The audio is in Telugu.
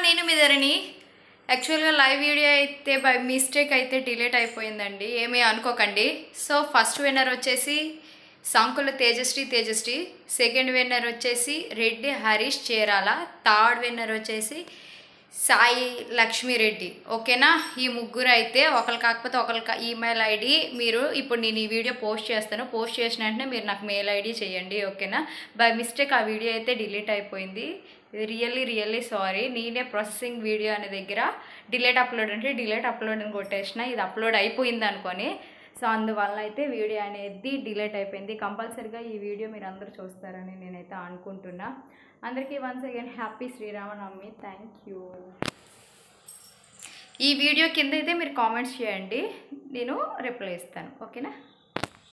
నేను మీ ధరణి యాక్చువల్గా లైవ్ వీడియో అయితే బై మిస్టేక్ అయితే డిలీట్ అయిపోయిందండి ఏమీ అనుకోకండి సో ఫస్ట్ విన్నర్ వచ్చేసి సంకుల తేజశ్రీ తేజశ్రీ సెకండ్ విన్నర్ వచ్చేసి రెడ్డి హరీష్ చేరాల థర్డ్ విన్నర్ వచ్చేసి సాయి లక్ష్మీరెడ్డి ఓకేనా ఈ ముగ్గురు అయితే ఒకరు కాకపోతే ఒకరికి ఈమెయిల్ ఐడి మీరు ఇప్పుడు నేను ఈ వీడియో పోస్ట్ చేస్తాను పోస్ట్ చేసిన వెంటనే మీరు నాకు మెయిల్ ఐడి చేయండి ఓకేనా బై మిస్టేక్ ఆ వీడియో అయితే డిలీట్ అయిపోయింది రియల్లీ రియల్లీ సారీ నేనే ప్రాసెసింగ్ వీడియో అనే దగ్గర డిలేట్ అప్లోడ్ అంటే డిలేట్ అప్లోడ్ అని కొట్టేసిన ఇది అప్లోడ్ అయిపోయింది అనుకొని సో అందువల్ల అయితే వీడియో అనేది డిలేట్ అయిపోయింది కంపల్సరిగా ఈ వీడియో మీరు అందరూ చూస్తారని నేనైతే అనుకుంటున్నా అందరికీ once again happy Sri Rama Navami thank you ఈ వీడియో కింద అయితే మీరు కామెంట్స్ చేయండి నేను రిప్లై ఇస్తాను ఓకేనా